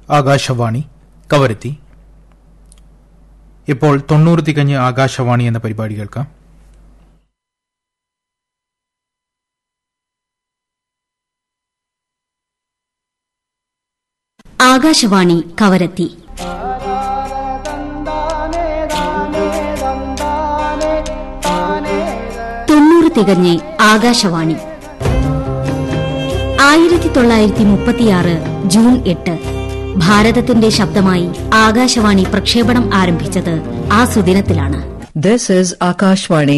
ആകാശവാണി കവരത്തി ഇപ്പോൾ തൊണ്ണൂറ് തികഞ്ഞ് ആകാശവാണി എന്ന പരിപാടി കേൾക്കാം ആകാശവാണി കവരത്തി തൊണ്ണൂറ് തികഞ്ഞ് ആകാശവാണി ആയിരത്തി തൊള്ളായിരത്തി മുപ്പത്തിയാറ് ജൂൺ എട്ട് ഭാരതത്തിന്റെ ശബ്ദമായി ആകാശവാണി പ്രക്ഷേപണം ആരംഭിച്ചത് ആ സുദിനത്തിലാണ് This is Akashvani.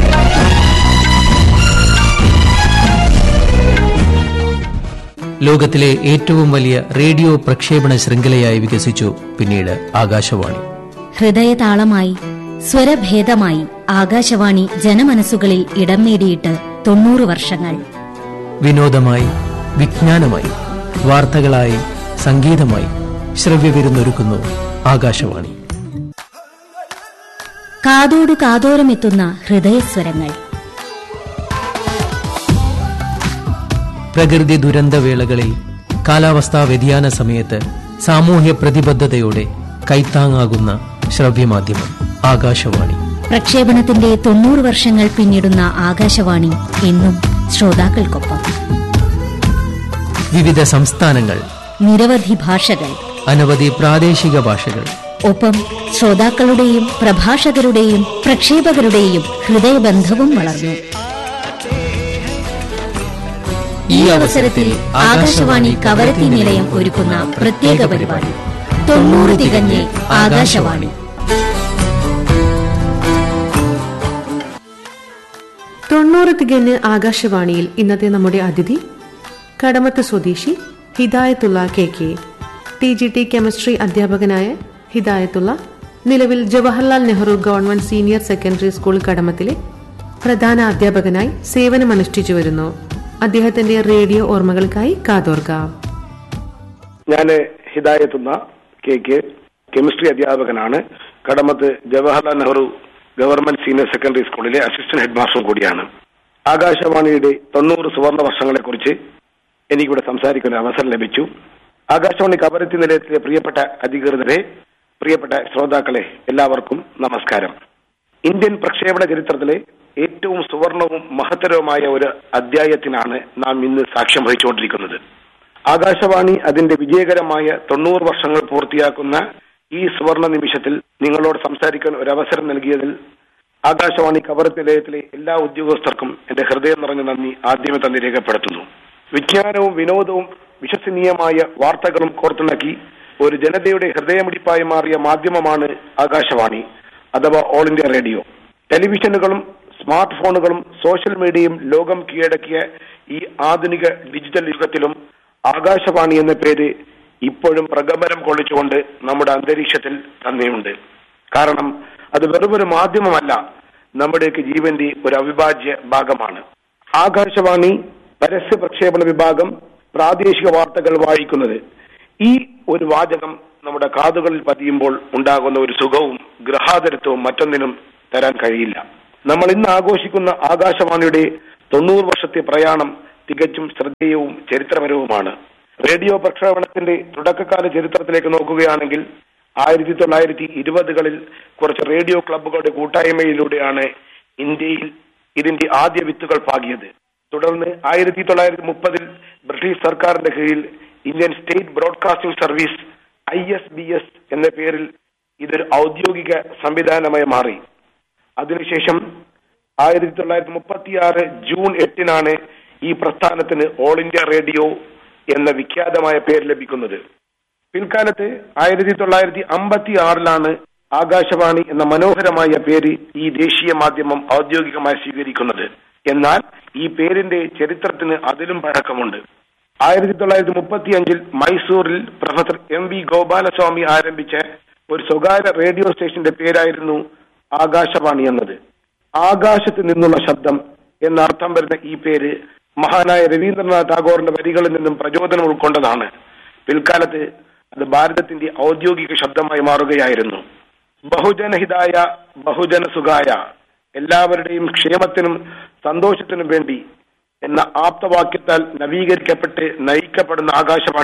ലോകത്തിലെ ഏറ്റവും വലിയ റേഡിയോ പ്രക്ഷേപണ ശൃംഖലയായി വികസിച്ചു പിന്നീട് ആകാശവാണി ഹൃദയതാളമായി സ്വരഭേദമായി ആകാശവാണി ജനമനസ്സുകളിൽ ഇടം നേടിയിട്ട് തൊണ്ണൂറ് വർഷങ്ങൾ വിനോദമായി വിജ്ഞാനമായി വാർത്തകളായി സംഗീതമായി ശ്രവ്യവിരുന്നൊരുക്കുന്നു ആകാശവാണി കാതോടു കാതോരമെത്തുന്ന ഹൃദയസ്വരങ്ങൾ പ്രകൃതി ദുരന്തവേളകളിൽ കാലാവസ്ഥാ വ്യതിയാന സമയത്ത് സാമൂഹ്യ പ്രതിബദ്ധതയോടെ കൈത്താങ്ങാകുന്ന ശ്രവ്യമാധ്യമം ആകാശവാണി പ്രക്ഷേപണത്തിന്റെ തൊണ്ണൂറ് വർഷങ്ങൾ പിന്നിടുന്ന ആകാശവാണി എന്നും ശ്രോതാക്കൾക്കൊപ്പം വിവിധ സംസ്ഥാനങ്ങൾ നിരവധി ഭാഷകൾ അനവധി പ്രാദേശിക ഭാഷകൾ ഒപ്പം ശ്രോതാക്കളുടെയും പ്രഭാഷകരുടെയും പ്രക്ഷേപകരുടെയും ഹൃദയബന്ധവും വളർന്നു ഈ അവസരത്തിൽ ആകാശവാണി കവരത്തി നിലയം ഒരുക്കുന്ന പ്രത്യേക പരിപാടി തൊണ്ണൂറ് തികഞ്ഞ് ആകാശവാണി തൊണ്ണൂറ് തികഞ്ഞ് ആകാശവാണിയിൽ ഇന്നത്തെ നമ്മുടെ അതിഥി കടമത്ത് സ്വദേശി Hidayathulla K K T G T chemistry അധ്യാപകനായ ഹിദായത്തുള്ള നിലവിൽ Jawaharlal Nehru government senior secondary school കടമത്തിലെ പ്രധാന അധ്യാപകനായി സേവനമനുഷ്ഠിച്ചു വരുന്നു അദ്ദേഹത്തിന്റെ റേഡിയോ ഓർമ്മകൾക്കായി കാതോർക്കാം ഞാൻ ഹിദായത്തുന്ന കെ കെ കെമിസ്ട്രി അധ്യാപകനാണ് Kadmat Jawaharlal Nehru government senior secondary സ്കൂളിലെ അസിസ്റ്റന്റ് ഹെഡ് മാസ്റ്ററും കൂടിയാണ് ആകാശവാണിയുടെ തൊണ്ണൂറ് സുവർണ വർഷങ്ങളെ കുറിച്ച് എനിക്കിവിടെ സംസാരിക്കാൻ ഒരു അവസരം ലഭിച്ചു ആകാശവാണി കവരത്തി നിലയത്തിലെ പ്രിയപ്പെട്ട അധികൃതരെ പ്രിയപ്പെട്ട ശ്രോതാക്കളെ എല്ലാവർക്കും നമസ്കാരം ഇന്ത്യൻ പ്രക്ഷേപണ ചരിത്രത്തിലെ ഏറ്റവും സുവർണവും മഹത്തരവുമായ ഒരു അധ്യായത്തിനാണ് നാം ഇന്ന് സാക്ഷ്യം വഹിച്ചുകൊണ്ടിരിക്കുന്നത് ആകാശവാണി അതിന്റെ വിജയകരമായ തൊണ്ണൂറ് വർഷങ്ങൾ പൂർത്തിയാക്കുന്ന ഈ സുവർണ നിമിഷത്തിൽ നിങ്ങളോട് സംസാരിക്കാൻ ഒരു അവസരം നൽകിയതിൽ ആകാശവാണി കവരത്ത് നിലയത്തിലെ എല്ലാ ഉദ്യോഗസ്ഥർക്കും എന്റെ ഹൃദയം നിറഞ്ഞ നന്ദി ആദ്യമേ തന്നെ രേഖപ്പെടുത്തുന്നു വിജ്ഞാനവും വിനോദവും വിശ്വസനീയമായ വാർത്തകളും കോർത്തിണക്കി ഒരു ജനതയുടെ ഹൃദയമിടിപ്പായി മാറിയ മാധ്യമമാണ് ആകാശവാണി അഥവാ ഓൾ ഇന്ത്യ റേഡിയോ ടെലിവിഷനുകളും സ്മാർട്ട് ഫോണുകളും സോഷ്യൽ മീഡിയയും ലോകം കീഴടക്കിയ ഈ ആധുനിക ഡിജിറ്റൽ യുഗത്തിലും ആകാശവാണി എന്ന പേര് ഇപ്പോഴും പ്രകമ്പനം കൊള്ളിച്ചുകൊണ്ട് നമ്മുടെ അന്തരീക്ഷത്തിൽ തന്നെയുണ്ട് കാരണം അത് വെറുമൊരു മാധ്യമമല്ല നമ്മുടെയൊക്കെ ജീവന്റെ ഒരു അവിഭാജ്യ ഭാഗമാണ് ആകാശവാണി പരസ്യ പ്രക്ഷേപണ വിഭാഗം പ്രാദേശിക വാർത്തകൾ വായിക്കുന്നത് ഈ ഒരു വാചകം നമ്മുടെ കാതുകളിൽ പതിയുമ്പോൾ ഉണ്ടാകുന്ന ഒരു സുഖവും ഗൃഹാതരത്വവും മറ്റൊന്നിനും തരാൻ കഴിയില്ല നമ്മൾ ഇന്ന് ആഘോഷിക്കുന്ന ആകാശവാണിയുടെ തൊണ്ണൂറ് വർഷത്തെ പ്രയാണം തികച്ചും ശ്രദ്ധേയവും ചരിത്രപരവുമാണ് റേഡിയോ പ്രക്ഷേപണത്തിന്റെ തുടക്കകാല ചരിത്രത്തിലേക്ക് നോക്കുകയാണെങ്കിൽ ആയിരത്തി തൊള്ളായിരത്തി ഇരുപതുകളിൽ കുറച്ച് റേഡിയോ ക്ലബ്ബുകളുടെ കൂട്ടായ്മയിലൂടെയാണ് ഇന്ത്യയിൽ ഇതിന്റെ ആദ്യ വിത്തുകൾ പാകിയത് തുടർന്ന് ആയിരത്തി തൊള്ളായിരത്തി മുപ്പതിൽ ബ്രിട്ടീഷ് സർക്കാരിന്റെ കീഴിൽ Indian state broadcasting service I S B S എന്ന പേരിൽ ഇതൊരു ഔദ്യോഗിക സംവിധാനമായി മാറി അതിനുശേഷം ആയിരത്തി തൊള്ളായിരത്തി മുപ്പത്തിയാറ് ജൂൺ എട്ടിനാണ് ഈ പ്രസ്ഥാനത്തിന് ഓൾ ഇന്ത്യ റേഡിയോ എന്ന വിഖ്യാതമായ പേര് ലഭിക്കുന്നത് പിൽക്കാലത്ത് ആയിരത്തി തൊള്ളായിരത്തി അമ്പത്തി ആറിലാണ് ആകാശവാണി എന്ന മനോഹരമായ പേര് ഈ ദേശീയ മാധ്യമം ഔദ്യോഗികമായി സ്വീകരിക്കുന്നത് എന്നാൽ ഈ പേരിന്റെ ചരിത്രത്തിന് അതിലും പഴക്കമുണ്ട് ആയിരത്തി തൊള്ളായിരത്തി മുപ്പത്തി അഞ്ചിൽ മൈസൂരിൽ പ്രൊഫസർ എം വി ഗോപാലസ്വാമി ആരംഭിച്ച ഒരു സ്വകാര്യ റേഡിയോ സ്റ്റേഷന്റെ പേരായിരുന്നു ആകാശവാണി എന്നത് ആകാശത്ത് നിന്നുള്ള ശബ്ദം എന്ന അർത്ഥം വരുന്ന ഈ പേര് മഹാനായ രവീന്ദ്രനാഥ് ടാഗോറിന്റെ വരികളിൽ നിന്നും പ്രചോദനം ഉൾക്കൊണ്ടതാണ് പിൽക്കാലത്ത് അത് ഭാരതത്തിന്റെ ഔദ്യോഗിക ശബ്ദമായി മാറുകയായിരുന്നു ബഹുജനഹിതായ ബഹുജന സുഖായ എല്ലാവരുടെയും ക്ഷേമത്തിനും സന്തോഷത്തിനും വേണ്ടി എന്ന ആപ്തവാക്യത്താൽ നവീകരിക്കപ്പെട്ട് നയിക്കപ്പെടുന്ന ആകാശവാണി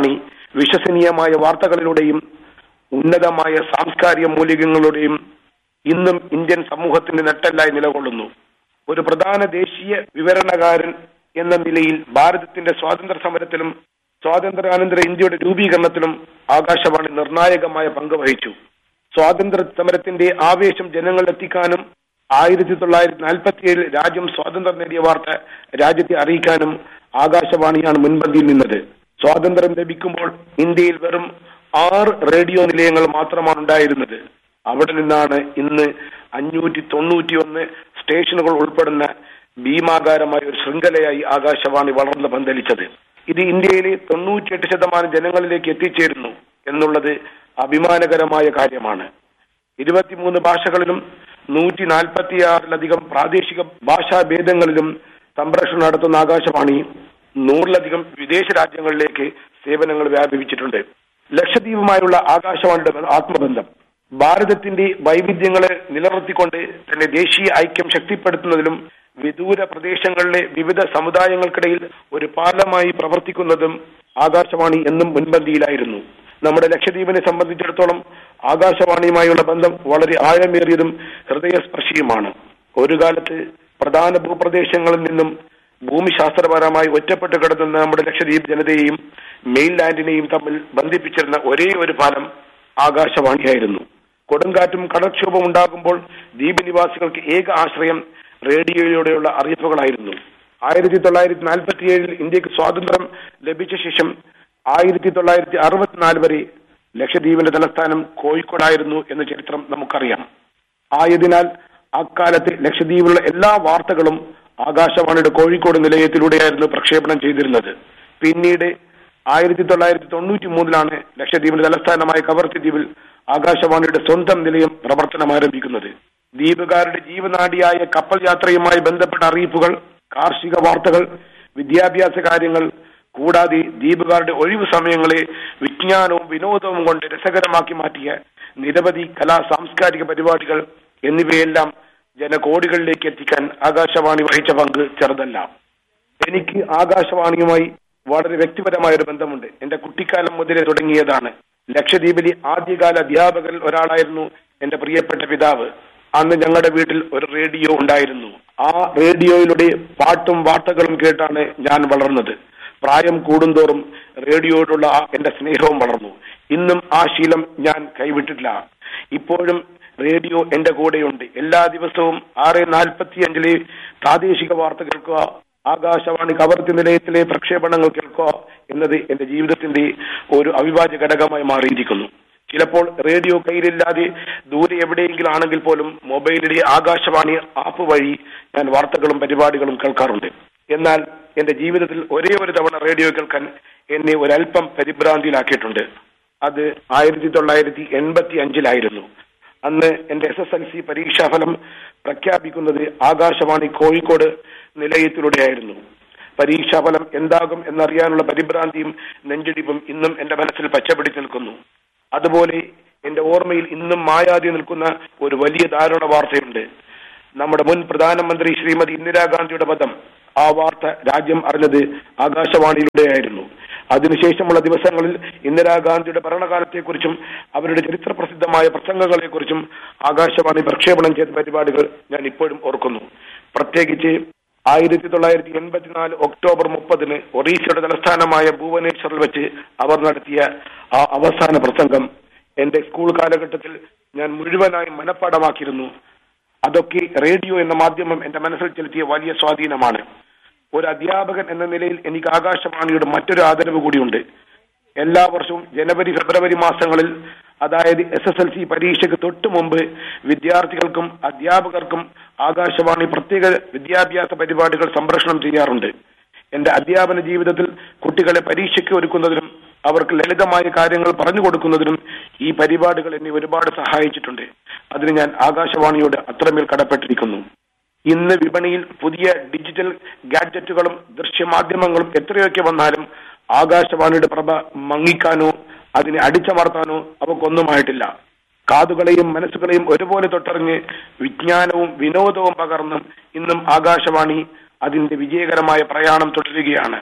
വിശ്വസനീയമായ വാർത്തകളിലൂടെയും ഉന്നതമായ സാംസ്കാരിക മൂല്യങ്ങളുടെയും ഇന്നും ഇന്ത്യൻ സമൂഹത്തിന്റെ നെട്ടല്ലായി നിലകൊള്ളുന്നു ഒരു പ്രധാന ദേശീയ വിവരണകാരൻ എന്ന നിലയിൽ ഭാരതത്തിന്റെ സ്വാതന്ത്ര്യ സമരത്തിലും സ്വാതന്ത്ര്യാനന്തര ഇന്ത്യയുടെ രൂപീകരണത്തിലും ആകാശവാണി നിർണായകമായ പങ്ക് വഹിച്ചു സ്വാതന്ത്ര്യ സമരത്തിന്റെ ആവേശം ജനങ്ങളിലെത്തിക്കാനും ആയിരത്തി തൊള്ളായിരത്തി നാൽപ്പത്തിയേഴിൽ രാജ്യം സ്വാതന്ത്ര്യം നേടിയ വാർത്ത രാജ്യത്തെ അറിയിക്കാനും ആകാശവാണിയാണ് മുൻപന്തിയിൽ നിന്നത് സ്വാതന്ത്ര്യം ലഭിക്കുമ്പോൾ ഇന്ത്യയിൽ വെറും ആറ് റേഡിയോ നിലയങ്ങൾ മാത്രമാണ് ഉണ്ടായിരുന്നത് അവിടെ നിന്നാണ് ഇന്ന് അഞ്ഞൂറ്റി തൊണ്ണൂറ്റിയൊന്ന് സ്റ്റേഷനുകൾ ഉൾപ്പെടുന്ന ഭീമാകാരമായ ഒരു ശൃംഖലയായി ആകാശവാണി വളർന്ന് പന്തലിച്ചത് ഇത് ഇന്ത്യയിലെ തൊണ്ണൂറ്റിയെട്ട് ശതമാനം ജനങ്ങളിലേക്ക് എത്തിച്ചേരുന്നു എന്നുള്ളത് അഭിമാനകരമായ കാര്യമാണ് ഇരുപത്തിമൂന്ന് ഭാഷകളിലും നൂറ്റി നാൽപ്പത്തിയാറിലധികം പ്രാദേശിക ഭാഷാ ഭേദങ്ങളിലും സംപ്രേഷണം നടത്തുന്ന ആകാശവാണി നൂറിലധികം വിദേശ രാജ്യങ്ങളിലേക്ക് സേവനങ്ങൾ വ്യാപിപ്പിച്ചിട്ടുണ്ട് ലക്ഷദ്വീപുമായുള്ള ആകാശവാണിയുടെ ആത്മബന്ധം ഭാരതത്തിന്റെ വൈവിധ്യങ്ങളെ നിലനിർത്തിക്കൊണ്ട് തന്നെ ദേശീയ ഐക്യം ശക്തിപ്പെടുത്തുന്നതിലും വിദൂര പ്രദേശങ്ങളിലെ വിവിധ സമുദായങ്ങൾക്കിടയിൽ ഒരു പാലമായി പ്രവർത്തിക്കുന്നതും ആകാശവാണി എന്നും മുൻപന്തിയിലായിരുന്നു നമ്മുടെ ലക്ഷദ്വീപിനെ സംബന്ധിച്ചിടത്തോളം ആകാശവാണിയുമായുള്ള ബന്ധം വളരെ ആഴമേറിയതും ഹൃദയസ്പർശിയുമാണ് ഒരു കാലത്ത് പ്രധാന ഭൂപ്രദേശങ്ങളിൽ നിന്നും ഭൂമിശാസ്ത്രപരമായി ഒറ്റപ്പെട്ട് കിടന്ന നമ്മുടെ ലക്ഷദ്വീപ് ജനതയെയും മെയിൻലാൻഡിനെയും തമ്മിൽ ബന്ധിപ്പിച്ചിരുന്ന ഒരേ ഒരു പാലം ആകാശവാണിയായിരുന്നു കൊടുങ്കാറ്റും കടൽക്ഷോഭം ഉണ്ടാകുമ്പോൾ ദ്വീപ് നിവാസികൾക്ക് ഏക ആശ്രയം റേഡിയോയിലൂടെയുള്ള അറിയിപ്പുകളായിരുന്നു ആയിരത്തി തൊള്ളായിരത്തി നാൽപ്പത്തിയേഴിൽ ഇന്ത്യക്ക് സ്വാതന്ത്ര്യം ലഭിച്ച ശേഷം ആയിരത്തി തൊള്ളായിരത്തി അറുപത്തിനാല് വരെ ലക്ഷദ്വീപിന്റെ തലസ്ഥാനം കോഴിക്കോടായിരുന്നു എന്ന ചരിത്രം നമുക്കറിയാം ആയതിനാൽ അക്കാലത്ത് ലക്ഷദ്വീപിലുള്ള എല്ലാ വാർത്തകളും ആകാശവാണിയുടെ കോഴിക്കോട് നിലയത്തിലൂടെയായിരുന്നു പ്രക്ഷേപണം ചെയ്തിരുന്നത് പിന്നീട് ആയിരത്തി തൊള്ളായിരത്തി തൊണ്ണൂറ്റി മൂന്നിലാണ് ലക്ഷദ്വീപിന്റെ തലസ്ഥാനമായ കവർത്തി ദ്വീപിൽ ആകാശവാണിയുടെ സ്വന്തം നിലയം പ്രവർത്തനം ആരംഭിക്കുന്നത് ദ്വീപുകാരുടെ ജീവനാഡിയായ കപ്പൽ യാത്രയുമായി ബന്ധപ്പെട്ട അറിയിപ്പുകൾ കാർഷിക വാർത്തകൾ വിദ്യാഭ്യാസ കാര്യങ്ങൾ കൂടാതെ ദ്വീപുകാരുടെ ഒഴിവു സമയങ്ങളെ വിജ്ഞാനവും വിനോദവും കൊണ്ട് രസകരമാക്കി മാറ്റിയ നിരവധി കലാ സാംസ്കാരിക പരിപാടികൾ എന്നിവയെല്ലാം ജനകോടികളിലേക്ക് എത്തിക്കാൻ ആകാശവാണി വഹിച്ച പങ്ക് ചെറുതല്ല എനിക്ക് ആകാശവാണിയുമായി വളരെ വ്യക്തിപരമായ ഒരു ബന്ധമുണ്ട് എന്റെ കുട്ടിക്കാലം മുതലേ തുടങ്ങിയതാണ് ലക്ഷദ്വീപിലെ ആദ്യകാല അധ്യാപകരിൽ ഒരാളായിരുന്നു എന്റെ പ്രിയപ്പെട്ട പിതാവ് അന്ന് ഞങ്ങളുടെ വീട്ടിൽ ഒരു റേഡിയോ ഉണ്ടായിരുന്നു ആ റേഡിയോയിലൂടെ പാട്ടും വാർത്തകളും കേട്ടാണ് ഞാൻ വളർന്നത് പ്രായം കൂടുന്തോറും റേഡിയോയോടുള്ള ആ എന്റെ സ്നേഹവും വളർന്നു ഇന്നും ആ ശീലം ഞാൻ കൈവിട്ടിട്ടില്ല ഇപ്പോഴും റേഡിയോ എന്റെ കൂടെയുണ്ട് എല്ലാ ദിവസവും ആറ് നാൽപ്പത്തിയഞ്ചിലെ പ്രാദേശിക വാർത്ത കേൾക്കുക ആകാശവാണി കവർത്തി നിലയത്തിലെ പ്രക്ഷേപണങ്ങൾ കേൾക്കുക എന്നത് എന്റെ ജീവിതത്തിന്റെ ഒരു അവിഭാജ്യ ഘടകമായി മാറിയിരിക്കുന്നു ചിലപ്പോൾ റേഡിയോ കയ്യിലില്ലാതെ ദൂരെ എവിടെയെങ്കിലും ആണെങ്കിൽ പോലും മൊബൈലിലെ ആകാശവാണി ആപ്പ് വഴി ഞാൻ വാർത്തകളും പരിപാടികളും കേൾക്കാറുണ്ട് എന്നാൽ എന്റെ ജീവിതത്തിൽ ഒരേ ഒരു തവണ റേഡിയോ കേൾക്കാൻ എന്നെ ഒരല്പം പരിഭ്രാന്തിയിലാക്കിയിട്ടുണ്ട് അത് ആയിരത്തി തൊള്ളായിരത്തി എൺപത്തി അഞ്ചിലായിരുന്നു അന്ന് എന്റെ എസ് എസ് എൽ സി പരീക്ഷാഫലം പ്രഖ്യാപിക്കുന്നത് ആകാശവാണി കോഴിക്കോട് നിലയത്തിലൂടെയായിരുന്നു പരീക്ഷാഫലം എന്താകും എന്നറിയാനുള്ള പരിഭ്രാന്തിയും നെഞ്ചിടിപ്പും ഇന്നും എന്റെ മനസ്സിൽ പച്ചപിടിച്ച് നിൽക്കുന്നു അതുപോലെ എന്റെ ഓർമ്മയിൽ ഇന്നും മായാതെ നിൽക്കുന്ന ഒരു വലിയ ദാരുണ വാർത്തയുണ്ട് നമ്മുടെ മുൻ പ്രധാനമന്ത്രി ശ്രീമതി ഇന്ദിരാഗാന്ധിയുടെ പദം ആ വാർത്ത രാജ്യം അറിഞ്ഞത് ആകാശവാണിയിലൂടെയായിരുന്നു അതിനുശേഷമുള്ള ദിവസങ്ങളിൽ ഇന്ദിരാഗാന്ധിയുടെ ഭരണകാലത്തെക്കുറിച്ചും അവരുടെ ചരിത്ര പ്രസിദ്ധമായ പ്രസംഗങ്ങളെക്കുറിച്ചും ആകാശവാണി പ്രക്ഷേപണം ചെയ്ത പരിപാടികൾ ഞാൻ ഇപ്പോഴും ഓർക്കുന്നു പ്രത്യേകിച്ച് ആയിരത്തി തൊള്ളായിരത്തി എൺപത്തിനാല് ഒക്ടോബർ മുപ്പതിന് ഒറീസയുടെ തലസ്ഥാനമായ ഭുവനേശ്വറിൽ വെച്ച് അവർ നടത്തിയ ആ അവസാന പ്രസംഗം എന്റെ സ്കൂൾ കാലഘട്ടത്തിൽ ഞാൻ മുഴുവനായും മനഃപ്പാടമാക്കിയിരുന്നു അതൊക്കെ റേഡിയോ എന്ന മാധ്യമം എന്റെ മനസ്സിൽ ചെലുത്തിയ വലിയ സ്വാധീനമാണ് ഒരു അധ്യാപകൻ എന്ന നിലയിൽ എനിക്ക് ആകാശവാണിയുടെ മറ്റൊരു ആദരവ് കൂടിയുണ്ട് എല്ലാ വർഷവും ജനുവരി ഫെബ്രുവരി മാസങ്ങളിൽ അതായത് എസ് എസ് എൽ സി പരീക്ഷയ്ക്ക് തൊട്ടു മുമ്പ് വിദ്യാർത്ഥികൾക്കും അധ്യാപകർക്കും ആകാശവാണി പ്രത്യേക വിദ്യാഭ്യാസ പരിപാടികൾ സംപ്രേഷണം ചെയ്യാറുണ്ട് എന്റെ അധ്യാപന ജീവിതത്തിൽ കുട്ടികളെ പരീക്ഷയ്ക്ക് ഒരുക്കുന്നതിനും അവർക്ക് ലളിതമായ കാര്യങ്ങൾ പറഞ്ഞു കൊടുക്കുന്നതിനും ഈ പരിപാടികൾ എന്നെ ഒരുപാട് സഹായിച്ചിട്ടുണ്ട് അതിന് ഞാൻ ആകാശവാണിയോട് അത്രമേൽ കടപ്പെട്ടിരിക്കുന്നു ഇന്ന് വിപണിയിൽ പുതിയ ഡിജിറ്റൽ ഗാഡ്ജറ്റുകളും ദൃശ്യമാധ്യമങ്ങളും എത്രയൊക്കെ വന്നാലും ആകാശവാണിയുടെ പ്രഭ മങ്ങിക്കാനോ അതിനെ അടിച്ചമർത്താനോ അവക്കൊന്നുമായിട്ടില്ല കാതുകളെയും മനസ്സുകളെയും ഒരുപോലെ തൊട്ടറിഞ്ഞ് വിജ്ഞാനവും വിനോദവും പകർന്നും ഇന്നും ആകാശവാണി അതിന്റെ വിജയകരമായ പ്രയാണം തുടരുകയാണ്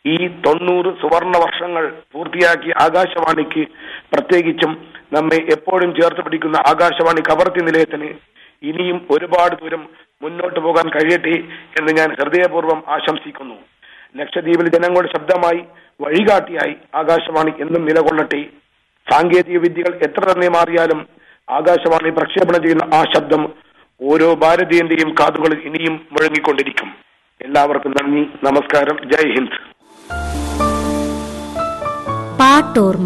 ഈ തൊണ്ണൂറ് സുവർണ വർഷങ്ങൾ പൂർത്തിയാക്കി ആകാശവാണിക്ക് പ്രത്യേകിച്ചും നമ്മെ എപ്പോഴും ചേർത്ത് പിടിക്കുന്ന ആകാശവാണി കവർത്തി നിലയത്തിന് ഇനിയും ഒരുപാട് ദൂരം മുന്നോട്ട് പോകാൻ കഴിയട്ടെ എന്ന് ഞാൻ ഹൃദയപൂർവ്വം ആശംസിക്കുന്നു ലക്ഷദ്വീപിലെ ജനങ്ങളുടെ ശബ്ദമായി വഴികാട്ടിയായി ആകാശവാണി എന്നും നിലകൊള്ളട്ടെ സാങ്കേതിക വിദ്യകൾ എത്ര തന്നെ മാറിയാലും ആകാശവാണി പ്രക്ഷേപണം ചെയ്യുന്ന ആ ശബ്ദം ഓരോ ഭാരതീയന്റെയും കാതുകളിൽ ഇനിയും മുഴങ്ങിക്കൊണ്ടിരിക്കും എല്ലാവർക്കും നന്ദി നമസ്കാരം ജയ് ഹിന്ദ് പാട്ടോർമ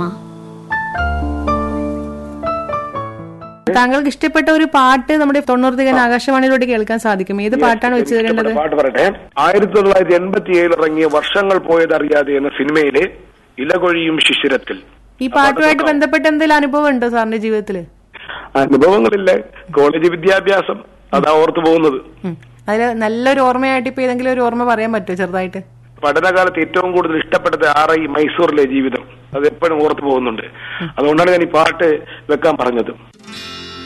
താങ്കൾക്ക് ഇഷ്ടപ്പെട്ട ഒരു പാട്ട് നമ്മുടെ തൊണ്ണൂറുതികൻ ആകാശവാണിയിലൂടെ കേൾക്കാൻ സാധിക്കും ഏത് പാട്ടാണ് വെച്ച് തരേണ്ടത് പാട്ട് പറയട്ടെ ആയിരത്തി തൊള്ളായിരത്തി എൺപത്തി ഏഴിൽ ഇറങ്ങിയ വർഷങ്ങൾ പോയതറിയാതെ എന്ന സിനിമയിലെ ഇലകൊഴിയും ശിശിരത്തിൽ ഈ പാട്ടുമായിട്ട് ബന്ധപ്പെട്ട എന്തെങ്കിലും അനുഭവം ഉണ്ടോ സാറിന്റെ ജീവിതത്തിൽ അനുഭവങ്ങളില്ല കോളേജ് വിദ്യാഭ്യാസം അതാ ഓർത്തു പോകുന്നത് ഉം. അതില് നല്ലൊരു ഓർമ്മയായിട്ട് ഇപ്പൊ ഏതെങ്കിലും ഒരു ഓർമ്മ പറയാൻ പറ്റുമോ ചെറുതായിട്ട് പഠനകാലത്ത് ഏറ്റവും കൂടുതൽ ഇഷ്ടപ്പെട്ടത് ആർ ഐ മൈസൂറിലെ ജീവിതം അത് എപ്പോഴും ഓർത്തു പോകുന്നുണ്ട് അതുകൊണ്ടാണ് ഞാൻ ഈ പാട്ട് വെക്കാൻ പറഞ്ഞത്